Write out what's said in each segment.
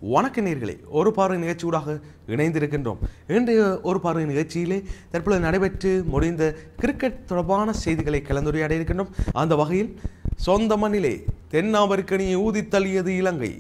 வணக்க நேர்களே ஒரு பார்வை நிகழ்ச்சியூடாக இணைந்திருக்கின்றோம் இன்றைய ஒரு பார்வை நிகழ்ச்சியிலே தற்பொழுது நடைபெற்று முடிந்த கிரிக்கெட் தொடர்பான செய்திகளை கலந்துரையாட இருக்கின்றோம் அந்த வகையில் சொந்த மண்ணிலே தென்னாப்பிரிக்கணியை ஊதி தள்ளியது இலங்கை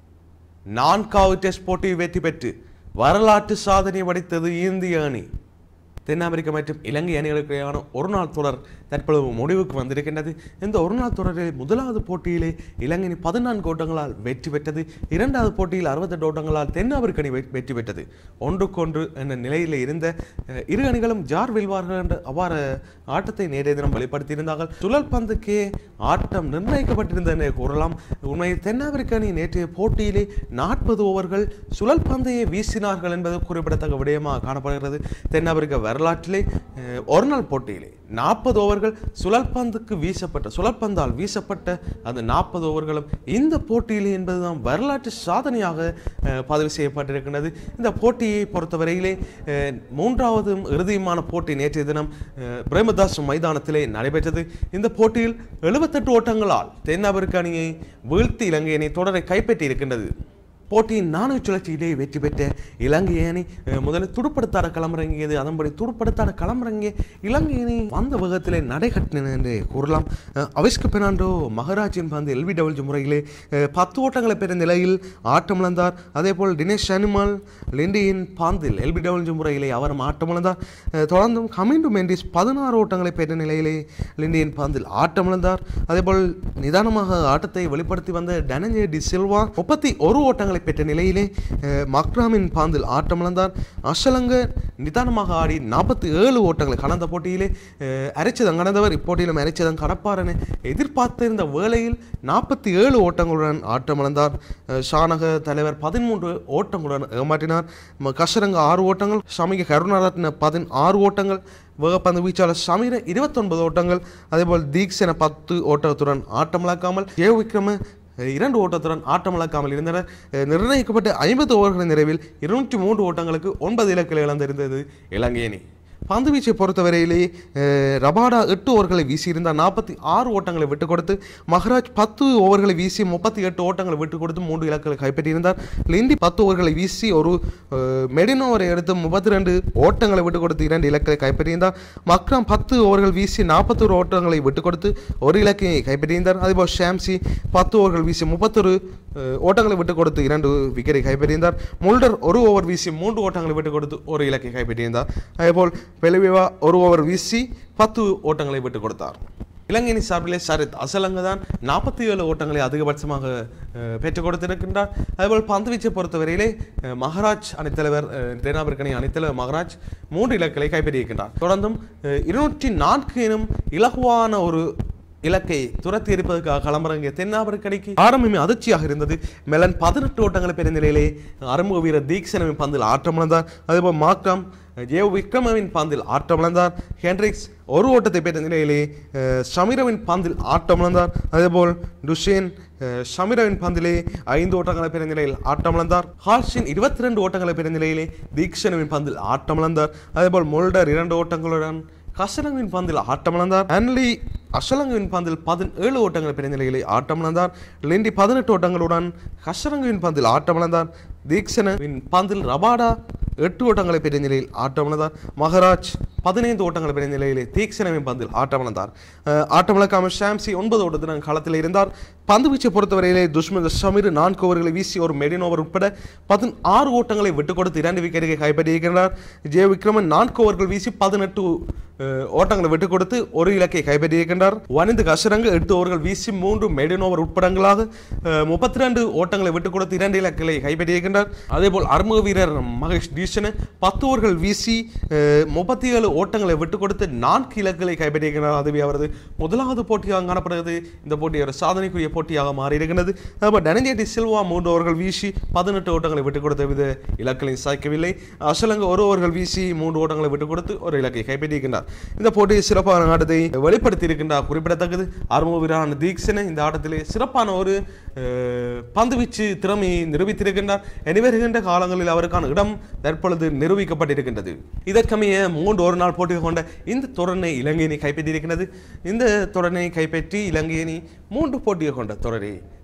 நான்காவது டெஸ்ட் போட்டியை வெற்றி பெற்று வரலாற்று சாதனை படைத்தது இந்திய அணி தென்னாப்பிரிக்கா மற்றும் இலங்கை அணிகளுக்கிடையான ஒரு நாள் தொடர் தற்பொழுது முடிவுக்கு வந்திருக்கின்றது இந்த ஒரு நாள் தொடரில் முதலாவது போட்டியிலே இலங்கை அணி பதினான்கு ஓட்டங்களால் வெற்றி பெற்றது இரண்டாவது போட்டியில் அறுபத்தெட்டு ஓட்டங்களால் தென்னாப்பிரிக்க அணி வெ- வெற்றி பெற்றது ஒன்றுக்கொன்று என்ற நிலையில் இருந்த அஹ், இரு அணிகளும் ஜார் வெல்வார்கள் என்ற அவ்வாறு ஆட்டத்தை நேற்றைய தினம் வெளிப்படுத்தியிருந்தார்கள் சுழல் பந்துக்கே ஆட்டம் நிர்ணயிக்கப்பட்டிருந்தது என கூறலாம் உண்மையில் தென்னாப்பிரிக்க அணி நேற்றைய போட்டியிலே நாற்பது ஓவர்கள் சுழல் பந்தையே வீசினார்கள் என்பது குறிப்பிடத்தக்க விடயமாக காணப்படுகிறது தென்னாப்பிரிக்க வரலாற்றிலே அஹ், ஒரு நாள் போட்டியிலே நாற்பது ஓவர்கள் சுழல் பந்துக்கு வீசப்பட்ட சுழல் பந்தால் வீசப்பட்ட அந்த நாற்பது ஓவர்களும் இந்த போட்டியிலே என்பதுதான் வரலாற்று சாதனையாக அஹ், பதிவு செய்யப்பட்டிருக்கின்றது இந்த போட்டியை பொறுத்தவரையிலே அஹ், மூன்றாவதும் இறுதியுமான போட்டி நேற்றைய தினம் அஹ், பிரேமதாஸ் மைதானத்திலே நடைபெற்றது இந்த போட்டியில் எழுபத்தெட்டு ஓட்டங்களால் தென்னாப்பிரிக்க அணியை வீழ்த்தி இலங்கை அணி தொடரை கைப்பற்றி இருக்கின்றது போட்டியின் நானூறு சுழற்சியிலே வெற்றி பெற்ற இலங்கை அணி அஹ், முதலில் துடுப்படுத்தாட களமிறங்கியது அதன்படி துடுப்படுத்தாட களமிறங்கிய இலங்கை அணி வந்த வேகத்திலே நடைகட்டின என்று கூறலாம் அஹ், அவிஸ்க பெர்னாண்டோ மகராஜின் பந்து எல்வி டபிள்யூ முறையிலே அஹ், பத்து ஓட்டங்களை பெற்ற நிலையில் ஆட்டமிழந்தார் அதேபோல் தினேஷ் அனிமல் லிண்டியின் பாந்தில் எல்பி டபிள்யூ முறையிலே அவரும் ஆட்டமிழந்தார் அஹ், தொடர்ந்தும் கமிண்டு மெண்டிஸ் பதினாறு ஓட்டங்களை பெற்ற நிலையிலே லிண்டியின் பாந்தில் ஆட்டமிழந்தார் அதேபோல் நிதானமாக ஆட்டத்தை வெளிப்படுத்தி வந்த டனஞ்சே டி சில்வா முப்பத்தி ஒரு ஓட்டங்களை பெற்ற நிலையிலே அஹ், மக்ராமின் பாந்தில் ஆட்டமிழந்தார் அஷலங்க நிதானமாக ஆடி நாற்பத்தி ஏழு ஓட்டங்களை கடந்த போட்டியிலே அஹ், அரைச்சதம் கடந்தவர் இப்போட்டியிலும் அரைச்சதம் கடப்பார் என எதிர்பார்த்திருந்த வேளையில் நாற்பத்தி ஏழு ஓட்டங்களுடன் ஆட்டமிழந்தார் அஹ், ஷானக தலைவர் பதிமூன்று ஓட்டங்களுடன் ஏமாற்றினார் ம- கஷரங்க ஆறு ஓட்டங்கள் ஷமிக கருணாரத்ன பதினாறு ஓட்டங்கள் வேகப்பந்து வீச்சாளர் ஷமீர இருபத்தொன்பது ஓட்டங்கள் அதேபோல் தீக்ஷன பத்து ஓட்டத்துடன் ஆட்டமிழக்காமல் ஜெய விக்ரம அஹ், இரண்டு ஓட்டத்துடன் ஆட்டமிழக்காமல் இருந்தனர் அஹ், நிர்ணயிக்கப்பட்ட ஐம்பது ஓவர்களின் நிறைவில் இருநூற்றி மூன்று ஓட்டங்களுக்கு ஒன்பது இலக்குகள் இழந்திருந்தது இலங்கை அணி பந்து வீச்சை பொறுத்தவரையிலே அஹ், ரபாடா எட்டு ஓவர்களை வீசியிருந்தார் நாற்பத்தி ஆறு ஓட்டங்களை விட்டுக் கொடுத்து மகராஜ் பத்து ஓவர்களை வீசி முப்பத்தி எட்டு ஓட்டங்களை விட்டுக் கொடுத்து மூன்று இலக்குகளை கைப்பற்றியிருந்தார் லிண்டி பத்து ஓவர்களை வீசி ஒரு அஹ், மெடினோவரை எடுத்து முப்பத்தி ரெண்டு ஓட்டங்களை விட்டுக் கொடுத்து இரண்டு இலக்கை கைப்பற்றியிருந்தார் மக்ராம் பத்து ஓவர்கள் வீசி நாற்பத்தொரு ஓட்டங்களை விட்டுக் கொடுத்து ஒரு இலக்கை கைப்பற்றியிருந்தார் அதேபோல் ஷாம்சி பத்து ஓவர்கள் வீசி முப்பத்தொரு அஹ், ஓட்டங்களை விட்டுக் கொடுத்து இரண்டு விக்கெட்டை கைப்பற்றியிருந்தார் முல்டர் ஒரு ஓவர் வீசி மூன்று ஓட்டங்களை விட்டுக் கொடுத்து ஒரு இலக்கை கைப்பற்றியிருந்தார் அதேபோல் பெலுவிவா ஒரு ஓவர் வீசி பத்து ஓட்டங்களை விட்டுக் கொடுத்தார் இலங்கை அணி சார்பிலே சரித் அசலங்க தான் நாற்பத்தி ஏழு ஓட்டங்களை அதிகபட்சமாக அஹ், பெற்றுக் கொடுத்திருக்கின்றார் அதேபோல் பந்து வீச்சை பொறுத்தவரையிலே அஹ், மகராஜ் அணித்தலைவர் அஹ், தென்னாப்பிரிக்க அணி அணித்தலைவர் மகராஜ் மூன்று இலக்குகளை கைப்பற்றியிருக்கின்றார் தொடர்ந்தும் அஹ், இருநூற்றி நான்கு எனும் இலகுவான ஒரு இலக்கை துரத்தி இருப்பதற்காக களமிறங்கிய தென்னாப்பிரிக்க அணிக்கு ஆரம்பமே அதிர்ச்சியாக இருந்தது மெலன் பதினெட்டு ஓட்டங்களை பெறும் நிலையிலே அறிமுக வீரர் தீக்ஷனவின் பந்தில் ஆட்டமிழந்தார் அதேபோல் மாக்ராம் ஜேவ் விக்ரமவின் பந்தில் ஆட்டமிழந்தார் ஹென்ரிக்ஸ் ஒரு ஓட்டத்தை பெற்ற நிலையிலே அஹ், ஷமீரவின் பந்தில் ஆட்டமிழந்தார் அதேபோல் டுஷேன் அஹ், ஷமீரவின் பந்திலே ஐந்து ஓட்டங்களை பெறும் நிலையில் ஆட்டமிழந்தார் ஹால்ஷின் இருபத்தி ரெண்டு ஓட்டங்களை பெறும் நிலையிலே தீக்ஷனவின் பந்தில் ஆட்டமிழந்தார் அதேபோல் மொல்டர் இரண்டு ஓட்டங்களுடன் கசரங்கின் பந்தில் ஆட்டமிழந்தார் அன்லி அஷலங்குவின் பந்தில் பதினேழு ஓட்டங்களை பெறும் நிலையிலே ஆட்டமிழந்தார் லிண்டி பதினெட்டு ஓட்டங்களுடன் கஷரங்குவின் பந்தில் ஆட்டமிழந்தார் தீக்ஷனவின் பந்தில் ரபாடா எட்டு ஓட்டங்களை பெற்ற நிலையில் ஆட்டமிழந்தார் மகராஜ் பதினைந்து ஓட்டங்களை பெற்ற நிலையிலே தீக்ஷனவின் பந்தில் ஆட்டமிழந்தார் அஹ், ஆட்டமிழக்காமல் ஷாம்சி ஒன்பது ஓட்டத்துடன் களத்தில் இருந்தார் பந்து வீச்சை பொறுத்தவரையிலே துஷ்மன் ஷமீர் நான்கு ஓவர்களை வீசி ஒரு மெடின் ஓவர் உட்பட பதினாறு ஓட்டங்களை விட்டுக் கொடுத்து இரண்டு விக்கெட்டுகளை கைப்பற்றியிருக்கிறார் ஜெய விக்ரமன் நான்கு ஓவர்கள் வீசி பதினெட்டு அஹ், ஓட்டங்களை விட்டுக் கொடுத்து ஒரு இலக்கை கைப்பற்றியிருக்கின்றார் வனிந்து கஷரங்கு எட்டு ஓவர்கள் வீசி மூன்று மெடின் ஓவர் உட்படங்களாக முப்பத்தி ரெண்டு ஓட்டங்களை விட்டுக் கொடுத்து இரண்டு இலக்குகளை கைப்பற்றியிருக்கின்றார் அதேபோல் அறிமுக வீரர் மகேஷ் தீஷன் பத்து ஓவர்கள் வீசி முப்பத்தி ஏழு ஓட்டங்களை விட்டுக் கொடுத்து நான்கு இலக்குகளை கைப்பற்றியிருக்கிறார் அதுவே அவரது முதலாவது போட்டியாக காணப்படுகிறது இந்த போட்டி ஒரு சாதனைக்குரிய போட்டியாக மாறியிருக்கிறது அதேபோல் டனஞ்சேட்டி சில்வா மூன்று ஓவர்கள் வீசி பதினெட்டு ஓட்டங்களை விட்டுக் கொடுத்த வித இலக்குகளை சாய்க்கவில்லை அசலங்க ஒரு ஓவர்கள் வீசி மூன்று ஓட்டங்களை விட்டுக் கொடுத்து ஒரு இலக்கை கைப்பற்றியிருக்கின்றார் இந்த போட்டி சிறப்பான ஆட்டத்தை வெளிப்படுத்தி இருக்கின்றார் குறிப்பிடத்தக்கது அறிமுக வீரரான தீக்ஷனை இந்த ஆட்டத்திலே சிறப்பான ஒரு அஹ், பந்து வீச்சு திறமையை நிரூபித்திருக்கின்றார் இனி வருகின்ற காலங்களில் அவருக்கான இடம் தற்பொழுது நிரூபிக்கப்பட்டிருக்கின்றது இதற்கமைய மூன்று ஒரு நாள் போட்டி கொண்ட இந்த தொடரை இலங்கை அணி கைப்பற்றியிருக்கிறது இந்த தொடரை கைப்பற்றி இலங்கை அணி மூன்று போட்டியை கொண்ட தொடரை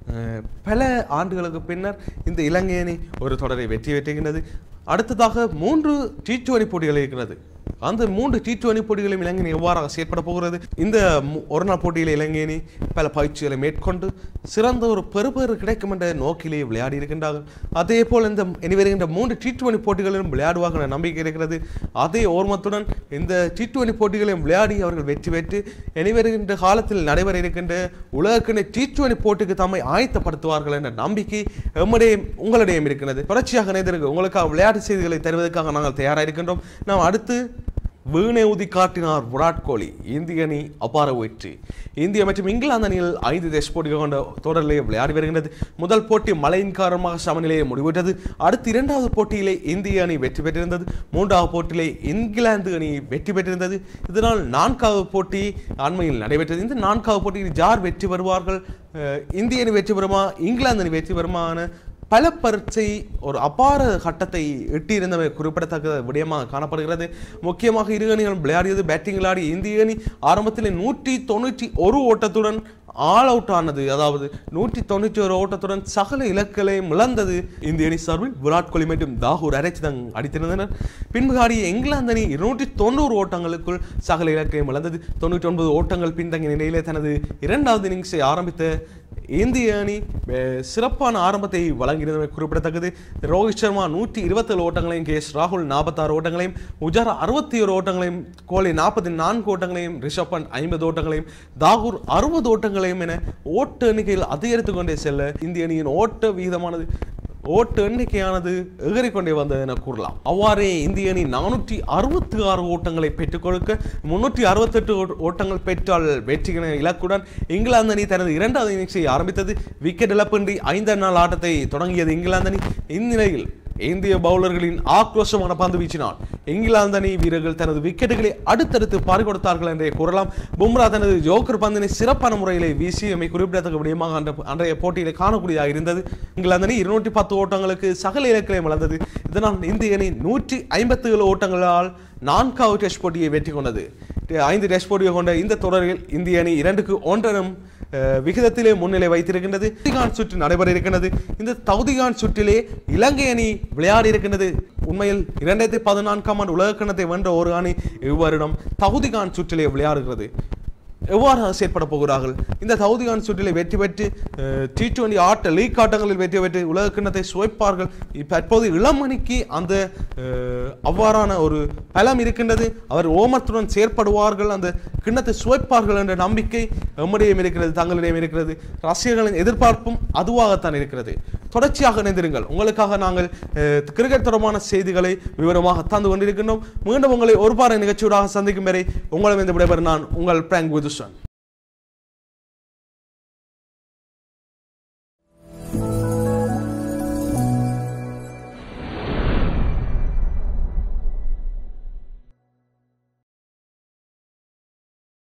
அஹ், பல ஆண்டுகளுக்கு பின்னர் இந்த இலங்கை அணி ஒரு தொடரை வெற்றி பெற்றுகின்றது அடுத்ததாக மூன்று டி டுவெண்டி போட்டிகள் இருக்கிறது அந்த மூன்று டி டுவெண்டி போட்டிகளையும் இலங்கை அணி எவ்வாறாக செயற்பட போகிறது இந்த மு- ஒரு நாள் போட்டியில் இலங்கை அணி பல பயிற்சிகளை மேற்கொண்டு சிறந்த ஒரு பெறுபேறு கிடைக்கும் என்ற நோக்கிலே விளையாடி இருக்கின்றார்கள் அதே போல் இந்த இனி வருகின்ற மூன்று டி டுவெண்டி போட்டிகளிலும் விளையாடுவார்கள் என்ற நம்பிக்கை இருக்கிறது அதே ஓர்மத்துடன் இந்த டி டுவெண்டி போட்டிகளையும் விளையாடி அவர்கள் வெற்றி பெற்று இனி வருகின்ற காலத்தில் நடைபெற இருக்கின்ற உலகக்கிணை டி டுவெண்டி போட்டிக்கு தம்மை ஆயத்தப்படுத்துவார்கள் என்ற நம்பிக்கை எம்முடைய உங்களிடையும் இருக்கிறது தொடர்ச்சியாக இணைந்திருக்கு உங்களுக்காக விளையாட்டு செய்திகளை தருவதற்காக நாங்கள் தயாராக இருக்கின்றோம் நாம் அடுத்து வீணை ஊதி காட்டினார் விராட் கோலி இந்திய அணி அபார வெற்றி இந்தியா மற்றும் இங்கிலாந்து அணியில் ஐந்து டெஸ்ட் போட்டிகள் கொண்ட தொடரிலே விளையாடி வருகின்றது முதல் போட்டி மழையின் காரணமாக சமநிலையை முடிவிட்டது அடுத்து இரண்டாவது போட்டியிலே இந்திய அணி வெற்றி பெற்றிருந்தது மூன்றாவது போட்டியிலே இங்கிலாந்து அணி வெற்றி பெற்றிருந்தது இதனால் நான்காவது போட்டி அண்மையில் நடைபெற்றது இந்த நான்காவது போட்டியில் ஜார் வெற்றி பெறுவார்கள் அஹ், இந்திய அணி வெற்றி பெறுமா இங்கிலாந்து அணி வெற்றி பெறுமான பல பரீட்சை ஒரு அபார கட்டத்தை எட்டியிருந்தவை குறிப்பிடத்தக்க விடயமாக காணப்படுகிறது முக்கியமாக இரு அணிகளும் விளையாடியது பேட்டிங் விளையாடி இந்திய அணி ஆரம்பத்தில் நூற்றி தொண்ணூற்றி ஒரு ஓட்டத்துடன் ஆல் அவுட் ஆனது அதாவது நூற்றி தொண்ணூற்றி ஒரு ஓட்டத்துடன் சகல இலக்குகளையும் இழந்தது இந்திய அணி சார்பில் விராட் கோலி மற்றும் தாகூர் அரைச்சிதங் அடித்திருந்தனர் பின்பு ஆடிய இங்கிலாந்து அணி இருநூற்றி தொண்ணூறு ஓட்டங்களுக்குள் சகல இலக்கையும் இழந்தது தொண்ணூற்றி ஒன்பது ஓட்டங்கள் பின்தங்கிய நிலையிலே தனது இரண்டாவது இன்னிங்ஸை ஆரம்பித்த இந்திய அணி அஹ், சிறப்பான ஆரம்பத்தை வழங்கியிருந்தமை குறிப்பிடத்தக்கது ரோஹித் சர்மா நூற்றி இருபத்தேழு ஓட்டங்களையும் கே எஸ் ராகுல் நாற்பத்தாறு ஓட்டங்களையும் உஜாரா அறுபத்தி ஒரு ஓட்டங்களையும் கோலி நாற்பத்தி நான்கு ஓட்டங்களையும் ரிஷப் பண்ட் ஐம்பது ஓட்டங்களையும் தாகூர் அறுபது ஓட்டங்களையும் என ஓட்ட எண்ணிக்கையில் அதிகரித்து கொண்டே செல்ல இந்திய அணியின் ஓட்ட விகிதமானது ஓட்டு எண்ணிக்கையானது எகிறிக்கொண்டே வந்தது என கூறலாம் அவ்வாறே இந்திய அணி நானூற்றி அறுபத்தி ஆறு ஓட்டங்களை பெற்றுக் கொடுக்க முன்னூற்றி அறுபத்தெட்டு ஓட்டங்கள் பெற்றால் வெற்றிகின இலக்குடன் இங்கிலாந்து அணி தனது இரண்டாவது இன்னிங்ஸை ஆரம்பித்தது விக்கெட் இழப்பின்றி ஐந்தாம் நாள் ஆட்டத்தை தொடங்கியது இங்கிலாந்து அணி இந்நிலையில் இந்திய பவுலர்களின் ஆக்ரோஷமான பந்து வீச்சினால் இங்கிலாந்து அணி வீரர்கள் தனது விக்கெட்டுகளை அடுத்தடுத்து பாரி கொடுத்தார்கள் என்றே கூறலாம் பும்ரா தனது ஜோக்கர் பந்தினை சிறப்பான முறையிலே வீசியமை குறிப்பிடத்தக்க விடயமாக அன்ற அன்றைய போட்டியிலே காணக்கூடியதாக இருந்தது இங்கிலாந்து அணி இருநூற்றி பத்து ஓட்டங்களுக்கு சகல இலக்கிலையும் வளர்ந்தது இதனால் இந்திய அணி நூற்றி ஐம்பத்தி ஏழு ஓட்டங்களால் நான்காவது டெஸ்ட் போட்டியை வெற்றி கொண்டது ஐந்து டெஸ்ட் போட்டியை கொண்ட இந்த தொடரில் இந்திய அணி இரண்டுக்கு ஒன்றனும் அஹ், விகிதத்திலே முன்னிலை வைத்திருக்கின்றது தௌதிகான் சுற்று நடைபெற இருக்கின்றது இந்த தௌதிகான் சுற்றிலே இலங்கை அணி விளையாடி இருக்கின்றது உண்மையில் இரண்டாயிரத்தி பதினான்காம் ஆண்டு உலக கிணத்தை வென்ற ஒரு அணி இவ்வருடம் தௌதிகான் சுற்றிலே விளையாடுகிறது எவ்வாறு செயற்பட போகிறார்கள் இந்த தௌதிகான் சுற்றிலே வெற்றி பெற்று டி டுவெண்டி ஆட்ட லீக் ஆட்டங்களில் வெற்றி பெற்று உலக கிண்ணத்தை சுவைப்பார்கள் இப்ப தற்போது இளமணிக்கு அந்த அஹ், அவ்வாறான ஒரு பலம் இருக்கின்றது அவர் ஓமத்துடன் செயற்படுவார்கள் அந்த கிண்ணத்தை சுவைப்பார்கள் என்ற நம்பிக்கை எம்மிடையும் இருக்கிறது தங்களிடையும் இருக்கிறது ரசிகர்களின் எதிர்பார்ப்பும் அதுவாகத்தான் இருக்கிறது தொடர்ச்சியாக இணைந்திருங்கள் உங்களுக்காக நாங்கள் அஹ், கிரிக்கெட் தொடர்பான செய்திகளை விவரமாக தந்து கொண்டிருக்கின்றோம் மீண்டும் உங்களை ஒரு பாறை நிகழ்ச்சியூடாக சந்திக்கும் வரை உங்களை இந்த விடைபெறும் நான் உங்கள் பிராங்க் விதுஷன்